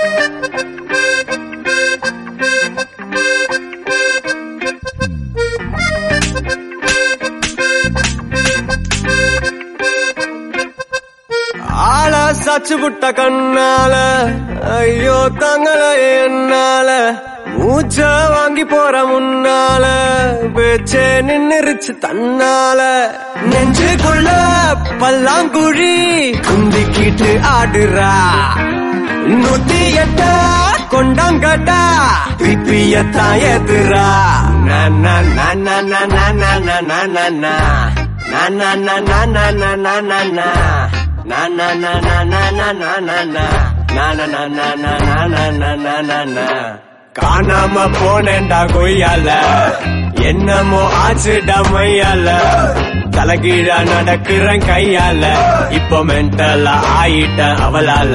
ஆள சாச்சு புட்ட கண்ணால ஐயோ தங்கள என்னால மூச்ச வாங்கி போற முன்னால பேச்சே நின்னுருச்சு தன்னால நெஞ்சுக்குள்ள பல்லாங்குழி குந்திக்கிட்டு ஆடுறா நூத்தி எட்ட கொண்டாங்கட்டா பிப்பியத்தான் எதுரா நா நா நா நா நா நா நா நா நா நா நா நா நா நா நா நா நா நா நா Na na na na na na na na na na na na na na na na na na na na காணாம போனேன்டா கொய்யால என்னமோ ஆச்சுடா மையால தலைகீழா நடக்கிறேன் கையால இப்போ மென்டலா ஆயிட்டேன் அவளால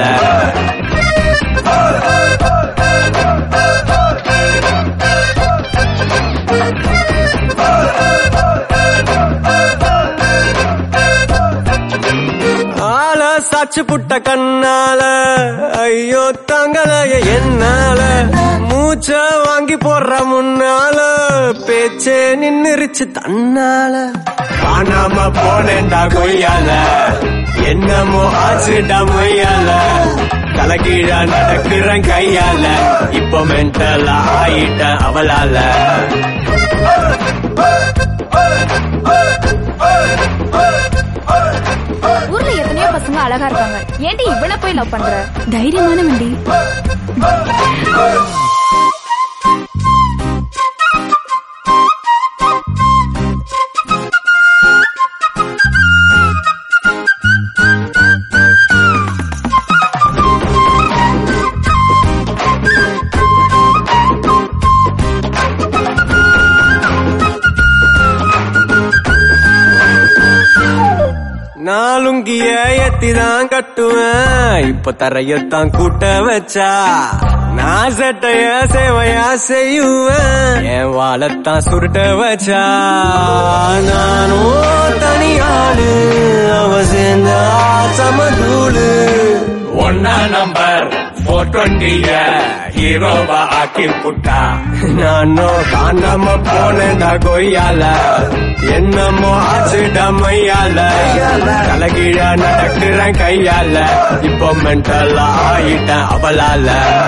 ஆள சாச்சு புட்ட கண்ணால ஐயோ தங்களைய என்னால மூச்ச வாங்கி போடுற முன்னால பேச்சே நின்னுருச்சு தன்னால காணாம போனேன்டா கொய்யால என்னமோ ஆச்சுடா மொய்யால தலைகீழா நடக்கிறேன் கையால இப்போ மென்டலா ஆயிட்டேன் அவளால ஊர்ல எத்தனையோ பசங்க அழகா இருக்காங்க ஏன்டி இவ்வளவு போய் லவ் பண்ற தைரியமான வண்டி நாலுங்கிய எத்திதான் கட்டுவேன் இப்ப தரையத்தான் கூட்ட வச்சா நான் சட்டைய சேவையா செய்யுவேன் என் வாழத்தான் சுருட்ட வச்சா நானும் தனியாளு அவ சேர்ந்தா சமதூளு ஒன்னா நம்பர் போர் டுவெண்ட்டிய ஹீரோவா ஆக்கி புட்டா நானும் காணாம போனேன்டா கொய்யால என்னமோ ஆச்சுடா மையால தலைகீழா நடக்கிறேன் கையால இப்போ மென்டலா ஆயிட்டேன் அவளால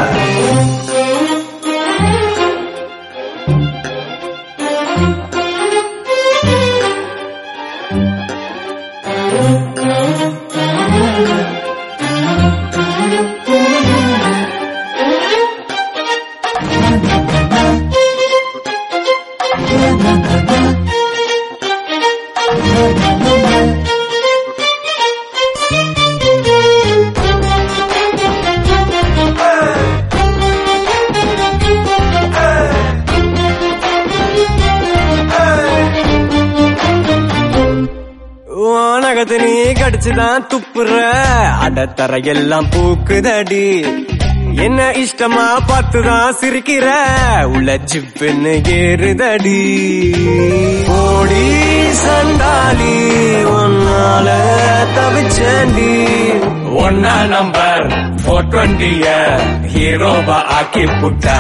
வானகத்து நீ கடிச்சுதான் துப்புற அடத்தர எல்லாம் பூக்குதடி என்ன இஷ்டமா பார்த்துதான் சிரிக்கிற உள்ள ஜிப்புன்னு ஏறுதடி ஓடி சண்டாளி ஒன்னால தவிச்சேண்டி ஒன்னா நம்பர் போர் டுவெண்ட்டிய ஹீரோவா ஆக்கி புட்டா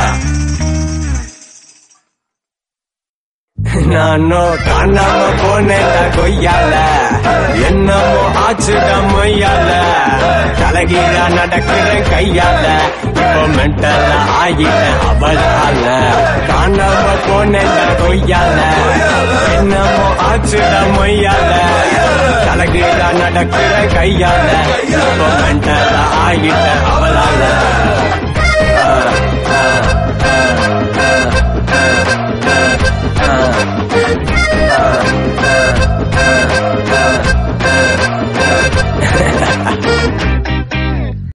நானோ காணாம போனேன்டா கொய்யால என்னமோ ஆச்சுடா மொய்யால தலைகீழா நடக்கிற கையால இப்போ மென்டலா ஆகிட்டேன் அவளால காணாம போனேன்டா கொய்யால என்னமோ ஆச்சுடா மொய்யால தலைகீழா நடக்கிற கையால இப்போ மென்டலா ஆகிட்டேன் அவளால